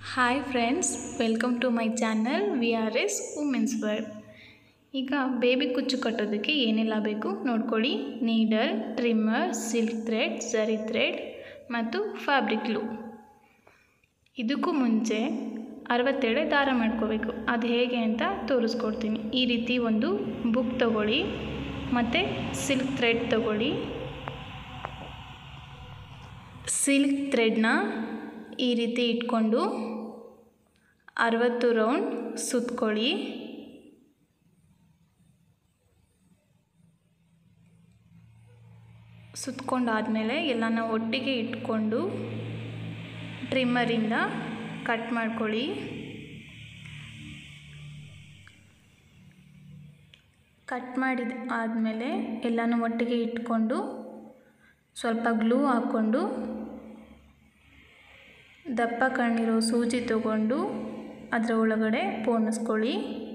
hi friends welcome to my channel V R S women's world ಈಗ baby ಕುಚ್ಚು ಕಟ್ಟೋದಕ್ಕೆ ಏನೆಲ್ಲ ಬೇಕು ನೋಡ್ಕೊಳ್ಳಿ ನೀಡಲ್ ಟ್ರಿಮ್ಮರ್ ಸಿಲ್ಕ್ ಥ್ರೆಡ್ ಸರಿ ಥ್ರೆಡ್ ಮತ್ತು ಫ್ಯಾಬ್ರಿಕ್ ಗ್ಲೂ ಇದಕ್ಕೂ ಮುಂಚೆ ಅರವತ್ತೆಳೆ ದಾರ ಮಾಡ್ಕೋಬೇಕು ಅದು ಹೇಗೆ ಅಂತ ತೋರಿಸ್ಕೊಡ್ತೀನಿ ಈ ರೀತಿ ಒಂದು ಬುಕ್ ತಗೊಳ್ಳಿ ಮತ್ತು ಸಿಲ್ಕ್ ಥ್ರೆಡ್ ತಗೊಳ್ಳಿ ಸಿಲ್ಕ್ ಥ್ರೆಡ್ನ ಈ ರೀತಿ ಇಟ್ಕೊಂಡು ಅರವತ್ತು ರೌಂಡ್ ಸುತ್ಕೊಳ್ಳಿ ಸುತ್ಕೊಂಡಾದಮೇಲೆ ಎಲ್ಲನ ಒಟ್ಟಿಗೆ ಇಟ್ಕೊಂಡು ಟ್ರಿಮ್ಮರಿಂದ ಕಟ್ ಮಾಡ್ಕೊಳ್ಳಿ ಕಟ್ ಮಾಡಿದ ಆದಮೇಲೆ ಎಲ್ಲನೂ ಒಟ್ಟಿಗೆ ಇಟ್ಕೊಂಡು ಸ್ವಲ್ಪ ಗ್ಲೂ ಹಾಕ್ಕೊಂಡು ದಪ್ಪ ಕಣ್ಣಿರೋ ಸೂಜಿ ತಗೊಂಡು ಅದರ ಒಳಗಡೆ ಪೋಣಿಸ್ಕೊಳ್ಳಿ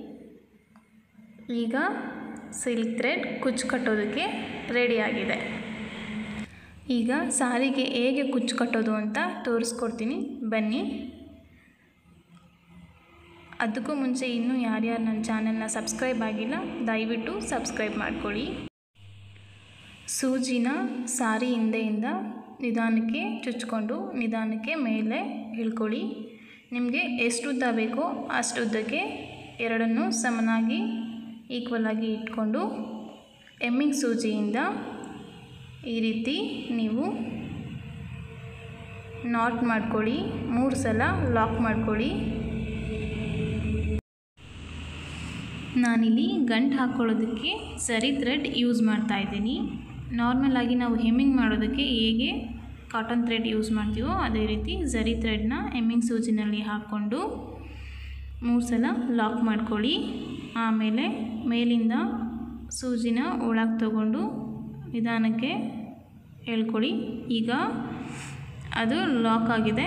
ಈಗ ಸಿಲ್ಕ್ ಥ್ರೆಡ್ ಕುಚ್ಚು ಕಟ್ಟೋದಕ್ಕೆ ರೆಡಿಯಾಗಿದೆ ಈಗ ಸಾರಿಗೆ ಹೇಗೆ ಕುಚ್ಚು ಕಟ್ಟೋದು ಅಂತ ತೋರಿಸ್ಕೊಡ್ತೀನಿ ಬನ್ನಿ ಅದಕ್ಕೂ ಮುಂಚೆ ಇನ್ನೂ ಯಾರ್ಯಾರು ನನ್ನ ಚಾನಲ್ನ ಸಬ್ಸ್ಕ್ರೈಬ್ ಆಗಿಲ್ಲ ದಯವಿಟ್ಟು ಸಬ್ಸ್ಕ್ರೈಬ್ ಮಾಡ್ಕೊಳ್ಳಿ ಸೂಜಿನ ಸಾರಿ ಹಿಂದೆಯಿಂದ ನಿಧಾನಕ್ಕೆ ಚುಚ್ಕೊಂಡು ನಿಧಾನಕ್ಕೆ ಮೇಲೆ ಇಳ್ಕೊಳ್ಳಿ ನಿಮಗೆ ಎಷ್ಟು ಉದ್ದ ಬೇಕೋ ಅಷ್ಟು ಉದ್ದಕ್ಕೆ ಎರಡನ್ನೂ ಸಮನಾಗಿ ಈಕ್ವಲ್ ಆಗಿ ಇಟ್ಕೊಂಡು ಎಮ್ಮಿಂಗ್ ಸೂಜಿಯಿಂದ ಈ ರೀತಿ ನೀವು ನಾಟ್ ಮಾಡ್ಕೊಳ್ಳಿ ಮೂರು ಸಲ ಲಾಕ್ ಮಾಡ್ಕೊಳ್ಳಿ ನಾನಿಲ್ಲಿ ಗಂಟು ಹಾಕ್ಕೊಳ್ಳೋದಕ್ಕೆ ಸರಿ ಥ್ರೆಡ್ ಯೂಸ್ ಮಾಡ್ತಾ ಇದ್ದೀನಿ ನಾರ್ಮಲ್ ಆಗಿ ನಾವು ಹೆಮ್ಮಿಂಗ್ ಮಾಡೋದಕ್ಕೆ ಹೇಗೆ ಕಾಟನ್ ಥ್ರೆಡ್ ಯೂಸ್ ಮಾಡ್ತೀವೋ ಅದೇ ರೀತಿ ಝರಿ ಥ್ರೆಡ್ನ ಎಮ್ಮಿಂಗ್ ಸೂಜಿನಲ್ಲಿ ಹಾಕ್ಕೊಂಡು ಮೂರು ಸಲ ಲಾಕ್ ಮಾಡ್ಕೊಳ್ಳಿ ಆಮೇಲೆ ಮೇಲಿಂದ ಸೂಜಿನ ಒಳಗೆ ತಗೊಂಡು ನಿಧಾನಕ್ಕೆ ಹೇಳ್ಕೊಳ್ಳಿ ಈಗ ಅದು ಲಾಕ್ ಆಗಿದೆ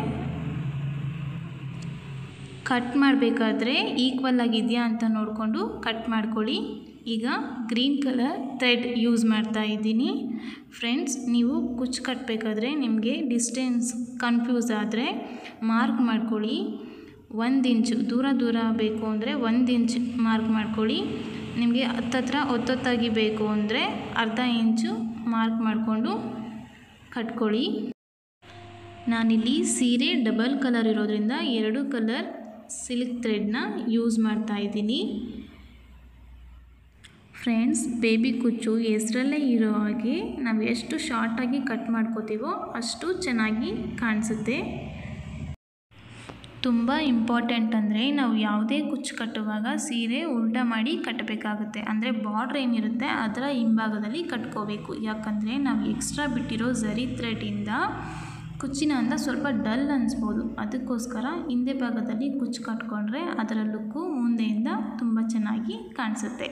ಕಟ್ ಮಾಡಬೇಕಾದ್ರೆ ಈಕ್ವಲ್ ಆಗಿದೆಯಾ ಅಂತ ನೋಡಿಕೊಂಡು ಕಟ್ ಮಾಡ್ಕೊಳ್ಳಿ ಈಗ ಗ್ರೀನ್ ಕಲರ್ ಥ್ರೆಡ್ ಯೂಸ್ ಮಾಡ್ತಾ ಇದ್ದೀನಿ ಫ್ರೆಂಡ್ಸ್ ನೀವು ಕುಚ್ಚು ಕಟ್ಟಬೇಕಾದ್ರೆ ನಿಮಗೆ ಡಿಸ್ಟೆನ್ಸ್ ಕನ್ಫ್ಯೂಸ್ ಆದರೆ ಮಾರ್ಕ್ ಮಾಡ್ಕೊಳ್ಳಿ ಒಂದು ಇಂಚು ದೂರ ದೂರ ಬೇಕು ಅಂದರೆ ಒಂದು ಇಂಚ್ ಮಾರ್ಕ್ ಮಾಡ್ಕೊಳ್ಳಿ ನಿಮಗೆ ಹತ್ತತ್ರ ಒತ್ತೊತ್ತಾಗಿ ಬೇಕು ಅಂದರೆ ಅರ್ಧ ಇಂಚು ಮಾರ್ಕ್ ಮಾಡಿಕೊಂಡು ಕಟ್ಕೊಳ್ಳಿ ನಾನಿಲ್ಲಿ ಸೀರೆ ಡಬಲ್ ಕಲರ್ ಇರೋದ್ರಿಂದ ಎರಡು ಕಲರ್ ಸಿಲ್ಕ್ ಥ್ರೆಡ್ನ ಯೂಸ್ ಮಾಡ್ತಾ ಇದ್ದೀನಿ ಫ್ರೆಂಡ್ಸ್ ಬೇಬಿ ಕುಚ್ಚು ಹೆಸ್ರಲ್ಲೇ ಇರೋ ಹಾಗೆ ನಾವು ಎಷ್ಟು ಶಾರ್ಟಾಗಿ ಕಟ್ ಮಾಡ್ಕೋತೀವೋ ಅಷ್ಟು ಚೆನ್ನಾಗಿ ಕಾಣಿಸುತ್ತೆ ತುಂಬ ಇಂಪಾರ್ಟೆಂಟ್ ಅಂದರೆ ನಾವು ಯಾವುದೇ ಕುಚ್ಚು ಕಟ್ಟುವಾಗ ಸೀರೆ ಉಲ್ಟಾ ಮಾಡಿ ಕಟ್ಟಬೇಕಾಗುತ್ತೆ ಅಂದರೆ ಬಾರ್ಡ್ರ್ ಏನಿರುತ್ತೆ ಅದರ ಹಿಂಭಾಗದಲ್ಲಿ ಕಟ್ಕೋಬೇಕು ಯಾಕಂದರೆ ನಾವು ಎಕ್ಸ್ಟ್ರಾ ಬಿಟ್ಟಿರೋ ಝರಿ ಥ್ರೆಡಿಂದ ಕುಚ್ಚಿನ ಅಂದ ಸ್ವಲ್ಪ ಡಲ್ ಅನಿಸ್ಬೋದು ಅದಕ್ಕೋಸ್ಕರ ಹಿಂದೆ ಭಾಗದಲ್ಲಿ ಕುಚ್ಚು ಕಟ್ಕೊಂಡ್ರೆ ಅದರ ಲುಕ್ಕು ಮುಂದೆಯಿಂದ ತುಂಬ ಚೆನ್ನಾಗಿ ಕಾಣಿಸುತ್ತೆ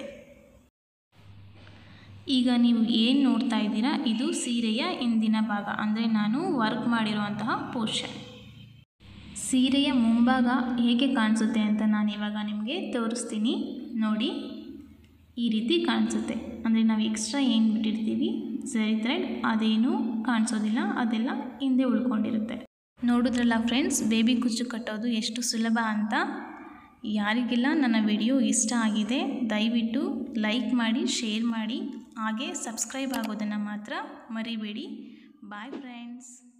ಈಗ ನೀವು ಏನು ನೋಡ್ತಾ ಇದ್ದೀರಾ ಇದು ಸೀರೆಯ ಹಿಂದಿನ ಭಾಗ ಅಂದರೆ ನಾನು ವರ್ಕ್ ಮಾಡಿರುವಂತಹ ಪೋರ್ಷನ್ ಸೀರೆಯ ಮುಂಭಾಗ ಹೇಗೆ ಕಾಣಿಸುತ್ತೆ ಅಂತ ನಾನು ಇವಾಗ ನಿಮಗೆ ತೋರಿಸ್ತೀನಿ ನೋಡಿ ಈ ರೀತಿ ಕಾಣಿಸುತ್ತೆ ಅಂದರೆ ನಾವು ಎಕ್ಸ್ಟ್ರಾ ಏನು ಬಿಟ್ಟಿರ್ತೀವಿ ಸರಿ ಥ್ರೆಡ್ ಅದೇನು ಕಾಣಿಸೋದಿಲ್ಲ ಅದೆಲ್ಲ ಹಿಂದೆ ಉಳ್ಕೊಂಡಿರುತ್ತೆ ನೋಡಿದ್ರಲ್ಲ ಫ್ರೆಂಡ್ಸ್ ಬೇಬಿ ಕುಚ್ಚು ಕಟ್ಟೋದು ಎಷ್ಟು ಸುಲಭ ಅಂತ ಯಾರಿಗೆಲ್ಲ ನನ್ನ ವಿಡಿಯೋ ಇಷ್ಟ ಆಗಿದೆ ದಯವಿಟ್ಟು ಲೈಕ್ ಮಾಡಿ ಶೇರ್ ಮಾಡಿ ಹಾಗೆ ಸಬ್ಸ್ಕ್ರೈಬ್ ಆಗೋದನ್ನು ಮಾತ್ರ ಮರಿಬೇಡಿ ಬಾಯ್ ಫ್ರೆಂಡ್ಸ್